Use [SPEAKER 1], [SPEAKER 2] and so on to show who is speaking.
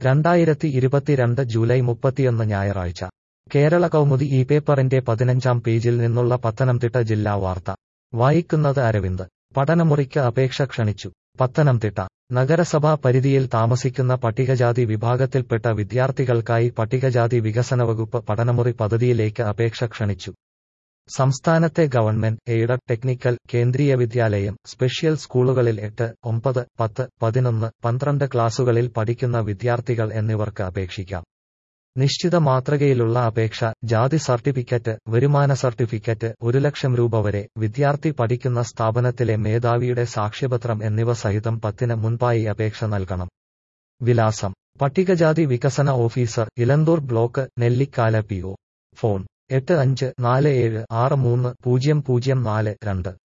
[SPEAKER 1] രണ്ടായിരത്തി ഇരുപത്തിരണ്ട് ജൂലൈ മുപ്പത്തിയൊന്ന് ഞായറാഴ്ച കേരള കൗമുദി ഈ പേപ്പറിന്റെ പതിനഞ്ചാം പേജിൽ നിന്നുള്ള പത്തനംതിട്ട ജില്ലാ വാർത്ത വായിക്കുന്നത് അരവിന്ദ് പഠനമുറിക്ക് അപേക്ഷ ക്ഷണിച്ചു പത്തനംതിട്ട നഗരസഭാ പരിധിയിൽ താമസിക്കുന്ന പട്ടികജാതി വിഭാഗത്തിൽപ്പെട്ട വിദ്യാർത്ഥികൾക്കായി പട്ടികജാതി വികസന വകുപ്പ് പഠനമുറി പദ്ധതിയിലേക്ക് അപേക്ഷ ക്ഷണിച്ചു സംസ്ഥാനത്തെ ഗവൺമെന്റ് എയ്ഡഡ് ടെക്നിക്കൽ കേന്ദ്രീയ വിദ്യാലയം സ്പെഷ്യൽ സ്കൂളുകളിൽ എട്ട് ഒമ്പത് പത്ത് പതിനൊന്ന് പന്ത്രണ്ട് ക്ലാസുകളിൽ പഠിക്കുന്ന വിദ്യാർത്ഥികൾ എന്നിവർക്ക് അപേക്ഷിക്കാം നിശ്ചിത മാതൃകയിലുള്ള അപേക്ഷ ജാതി സർട്ടിഫിക്കറ്റ് വരുമാന സർട്ടിഫിക്കറ്റ് ഒരു ലക്ഷം രൂപ വരെ വിദ്യാർത്ഥി പഠിക്കുന്ന സ്ഥാപനത്തിലെ മേധാവിയുടെ സാക്ഷ്യപത്രം എന്നിവ സഹിതം പത്തിന് മുൻപായി അപേക്ഷ നൽകണം വിലാസം പട്ടികജാതി വികസന officer Elanthoor block Nellikkala P O phone എട്ട് അഞ്ച് നാല് ഏഴ് ആറ് മൂന്ന് പൂജ്യം പൂജ്യം നാല് രണ്ട്